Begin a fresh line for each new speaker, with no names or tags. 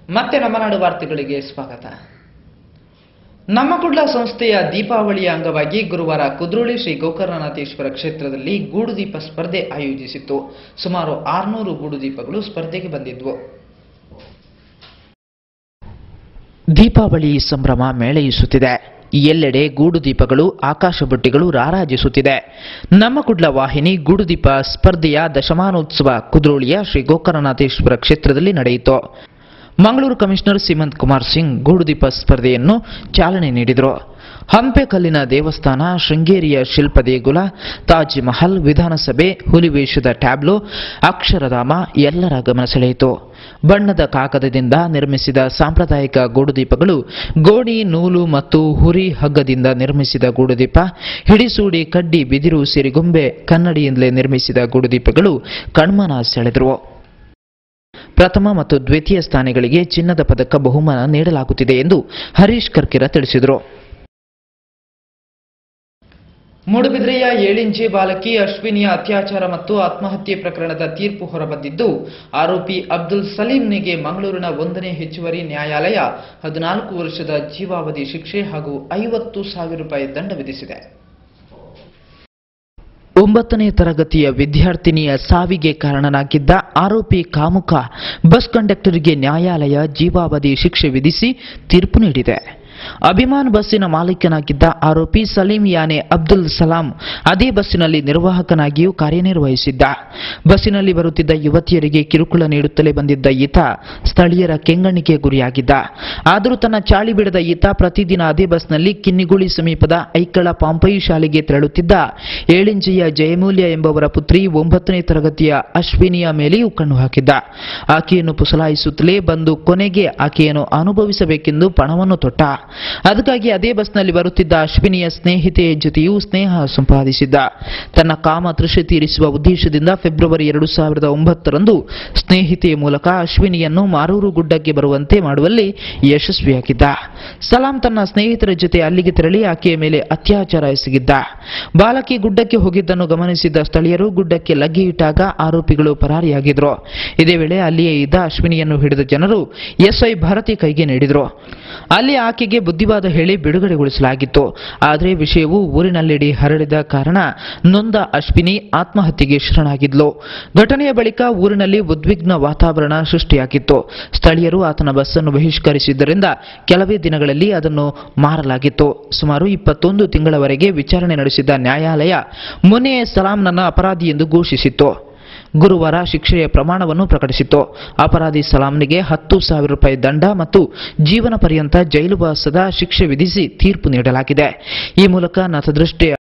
ಮತ್ತೆ ನಮ್ಮ ನಾಡು ವಾರ್ತೆಗಳಿಗೆ ಸ್ವಾಗತ ನಮ್ಮ ಕುಡ್ಲ ಸಂಸ್ಥೆಯ ದೀಪಾವಳಿಯ ಅಂಗವಾಗಿ ಗುರುವಾರ ಕುದ್ರೋಳಿ ಶ್ರೀ ಗೋಕರ್ಣನಾಥೇಶ್ವರ ಕ್ಷೇತ್ರದಲ್ಲಿ ಗೂಡುದೀಪ ಸ್ಪರ್ಧೆ ಆಯೋಜಿಸಿತ್ತು ಸುಮಾರು ಆರುನೂರು ಗೂಡುದೀಪಗಳು ಸ್ಪರ್ಧೆಗೆ ಬಂದಿದ್ವು ದೀಪಾವಳಿ ಸಂಭ್ರಮ ಮೇಳೈಸುತ್ತಿದೆ ಎಲ್ಲೆಡೆ ಗೂಡುದೀಪಗಳು ಆಕಾಶ ಬುಟ್ಟಿಗಳು ರಾರಾಜಿಸುತ್ತಿದೆ ನಮ್ಮ ಕುಡ್ಲ ವಾಹಿನಿ ಗೂಡುದೀಪ ಸ್ಪರ್ಧೆಯ ದಶಮಾನೋತ್ಸವ ಕುದ್ರೋಳಿಯ ಶ್ರೀ ಗೋಕರ್ಣನಾಥೇಶ್ವರ ಕ್ಷೇತ್ರದಲ್ಲಿ ನಡೆಯಿತು ಮಂಗಳೂರು ಕಮಿಷನರ್ ಸೀಮಂತ್ ಕುಮಾರ್ ಸಿಂಗ್ ಗೂಡುದೀಪ ಸ್ಪರ್ಧೆಯನ್ನು ಚಾಲನೆ ನೀಡಿದರು ಹಂಪೆಕಲ್ಲಿನ ದೇವಸ್ಥಾನ ಶೃಂಗೇರಿಯ ಶಿಲ್ಪ ದೇಗುಲ ತಾಜ್ ಮಹಲ್ ವಿಧಾನಸಭೆ ಹುಲಿವೇಷದ ಟ್ಯಾಬ್ಲೋ ಅಕ್ಷರಧಾಮ ಎಲ್ಲರ ಗಮನ ಸೆಳೆಯಿತು ಬಣ್ಣದ ಕಾಗದದಿಂದ ನಿರ್ಮಿಸಿದ ಸಾಂಪ್ರದಾಯಿಕ ಗೂಡುದೀಪಗಳು ಗೋಣಿ ನೂಲು ಮತ್ತು ಹುರಿ ಹಗ್ಗದಿಂದ ನಿರ್ಮಿಸಿದ ಗೂಡುದೀಪ ಹಿಡಿಸೂಡಿ ಕಡ್ಡಿ ಬಿದಿರು ಸಿರಿಗೊಂಬೆ ಕನ್ನಡಿಯಿಂದಲೇ ನಿರ್ಮಿಸಿದ ಗೂಡುದೀಪಗಳು ಕಣ್ಮನ ಸೆಳೆದರು ಪ್ರಥಮ ಮತ್ತು ದ್ವಿತೀಯ ಸ್ಥಾನಗಳಿಗೆ ಚಿನ್ನದ ಪದಕ ಬಹುಮಾನ ನೀಡಲಾಗುತ್ತಿದೆ ಎಂದು ಹರೀಶ್ ಕರ್ಕಿರ ತಿಳಿಸಿದರು ಮೂಡುಬಿದ್ರೆಯ ಏಳಿಂಜೆ ಬಾಲಕಿ ಅಶ್ವಿನಿಯ ಅತ್ಯಾಚಾರ ಮತ್ತು ಆತ್ಮಹತ್ಯೆ ಪ್ರಕರಣದ ತೀರ್ಪು ಹೊರಬಂದಿದ್ದು ಆರೋಪಿ ಅಬ್ದುಲ್ ಸಲೀಂನಿಗೆ ಮಂಗಳೂರಿನ ಒಂದನೇ ಹೆಚ್ಚುವರಿ ನ್ಯಾಯಾಲಯ ಹದಿನಾಲ್ಕು ವರ್ಷದ ಜೀವಾವಧಿ ಶಿಕ್ಷೆ ಹಾಗೂ ಐವತ್ತು ಸಾವಿರ ರೂಪಾಯಿ ದಂಡ ವಿಧಿಸಿದೆ ಒಂಬತ್ತನೇ ತರಗತಿಯ ವಿದ್ಯಾರ್ಥಿನಿಯ ಸಾವಿಗೆ ಕಾರಣನಾಗಿದ್ದ ಆರೋಪಿ ಕಾಮುಕ ಬಸ್ ಕಂಡಕ್ಟರ್ಗೆ ನ್ಯಾಯಾಲಯ ಜೀವಾವಧಿ ಶಿಕ್ಷೆ ವಿಧಿಸಿ ತೀರ್ಪು ನೀಡಿದೆ ಅಭಿಮಾನ್ ಬಸ್ಸಿನ ಮಾಲೀಕನಾಗಿದ್ದ ಆರೋಪಿ ಸಲೀಂ ಯಾನೆ ಅಬ್ದುಲ್ ಸಲಾಂ ಅದೇ ಬಸ್ಸಿನಲ್ಲಿ ನಿರ್ವಾಹಕನಾಗಿಯೂ ಕಾರ್ಯನಿರ್ವಹಿಸಿದ್ದ ಬಸ್ಸಿನಲ್ಲಿ ಬರುತ್ತಿದ್ದ ಯುವತಿಯರಿಗೆ ಕಿರುಕುಳ ನೀಡುತ್ತಲೇ ಬಂದಿದ್ದ ಈತ ಸ್ಥಳೀಯರ ಕೆಂಗಣ್ಣಿಗೆ ಗುರಿಯಾಗಿದ್ದ ಆದರೂ ತನ್ನ ಚಾಳಿ ಬಿಡದ ಈತ ಪ್ರತಿದಿನ ಅದೇ ಬಸ್ನಲ್ಲಿ ಕಿನ್ನಿಗುಳಿ ಸಮೀಪದ ಐಕ್ಕಳ ಪಾಂಪೈ ಶಾಲೆಗೆ ತೆರಳುತ್ತಿದ್ದ ಏಳಿಂಜೆಯ ಜಯಮೂಲ್ಯ ಎಂಬವರ ಪುತ್ರಿ ಒಂಬತ್ತನೇ ತರಗತಿಯ ಅಶ್ವಿನಿಯ ಮೇಲೆಯೂ ಕಣ್ಣು ಹಾಕಿದ್ದ ಆಕೆಯನ್ನು ಪುಸಲಾಯಿಸುತ್ತಲೇ ಬಂದು ಕೊನೆಗೆ ಆಕೆಯನ್ನು ಅನುಭವಿಸಬೇಕೆಂದು ಪಣವನ್ನು ತೊಟ್ಟ ಅದಕ್ಕಾಗಿ ಅದೇ ಬಸ್ನಲ್ಲಿ ಬರುತ್ತಿದ್ದ ಅಶ್ವಿನಿಯ ಸ್ನೇಹಿತೆಯ ಜೊತೆಯೂ ಸ್ನೇಹ ಸಂಪಾದಿಸಿದ್ದ ತನ್ನ ಕಾಮ ತೃಷೆ ತೀರಿಸುವ ಉದ್ದೇಶದಿಂದ ಫೆಬ್ರವರಿ ಎರಡು ಸಾವಿರದ ಒಂಬತ್ತರಂದು ಸ್ನೇಹಿತೆಯ ಮೂಲಕ ಅಶ್ವಿನಿಯನ್ನು ಮಾರೂರು ಗುಡ್ಡಕ್ಕೆ ಬರುವಂತೆ ಮಾಡುವಲ್ಲಿ ಯಶಸ್ವಿಯಾಗಿದ್ದ ಸಲಾಂ ತನ್ನ ಸ್ನೇಹಿತರ ಜೊತೆ ಅಲ್ಲಿಗೆ ತೆರಳಿ ಆಕೆಯ ಮೇಲೆ ಅತ್ಯಾಚಾರ ಎಸಗಿದ್ದ ಬಾಲಕಿ ಗುಡ್ಡಕ್ಕೆ ಹೋಗಿದ್ದನ್ನು ಗಮನಿಸಿದ್ದ ಸ್ಥಳೀಯರು ಗುಡ್ಡಕ್ಕೆ ಲಗ್ಗೆ ಇಟ್ಟಾಗ ಆರೋಪಿಗಳು ಪರಾರಿಯಾಗಿದ್ರು ಇದೇ ವೇಳೆ ಅಲ್ಲಿಯೇ ಇದ್ದ ಅಶ್ವಿನಿಯನ್ನು ಹಿಡಿದ ಜನರು ಎಸ್ಐ ಭಾರತಿ ಕೈಗೆ ನೀಡಿದರು ಅಲ್ಲಿ ಆಕೆಗೆ ಬುದ್ಧಿವಾದ ಹೇಳಿ ಬಿಡುಗಡೆಗೊಳಿಸಲಾಗಿತ್ತು ಆದರೆ ವಿಷಯವು ಊರಿನಲ್ಲೆಡೆ ಹರಡಿದ ಕಾರಣ ನೊಂದ ಅಶ್ವಿನಿ ಆತ್ಮಹತ್ಯೆಗೆ ಶರಣಾಗಿದ್ಲು ಘಟನೆಯ ಬಳಿಕ ಊರಿನಲ್ಲಿ ಉದ್ವಿಗ್ನ ವಾತಾವರಣ ಸೃಷ್ಟಿಯಾಗಿತ್ತು ಸ್ಥಳೀಯರು ಆತನ ಬಸ್ಸನ್ನು ಬಹಿಷ್ಕರಿಸಿದ್ದರಿಂದ ಕೆಲವೇ ದಿನಗಳಲ್ಲಿ ಅದನ್ನು ಮಾರಲಾಗಿತ್ತು ಸುಮಾರು ಇಪ್ಪತ್ತೊಂದು ತಿಂಗಳವರೆಗೆ ವಿಚಾರಣೆ ನಡೆಸಿದ್ದ ನ್ಯಾಯಾಲಯ ಮೊನ್ನೆ ಸಲಾಂನನ್ನ ಅಪರಾಧಿ ಎಂದು ಘೋಷಿಸಿತ್ತು ಗುರುವಾರ ಶಿಕ್ಷೆಯ ಪ್ರಮಾಣವನ್ನು ಪ್ರಕಟಿಸಿತ್ತು ಅಪರಾಧಿ ಸಲಾಂನಿಗೆ ಹತ್ತು ಸಾವಿರ ರೂಪಾಯಿ ದಂಡ ಮತ್ತು ಜೀವನ ಪರ್ಯಂತ ಜೈಲುವಾಸದ ಶಿಕ್ಷೆ ವಿಧಿಸಿ ತೀರ್ಪು ನೀಡಲಾಗಿದೆ ಈ ಮೂಲಕ ನತದೃಷ್ಟಿ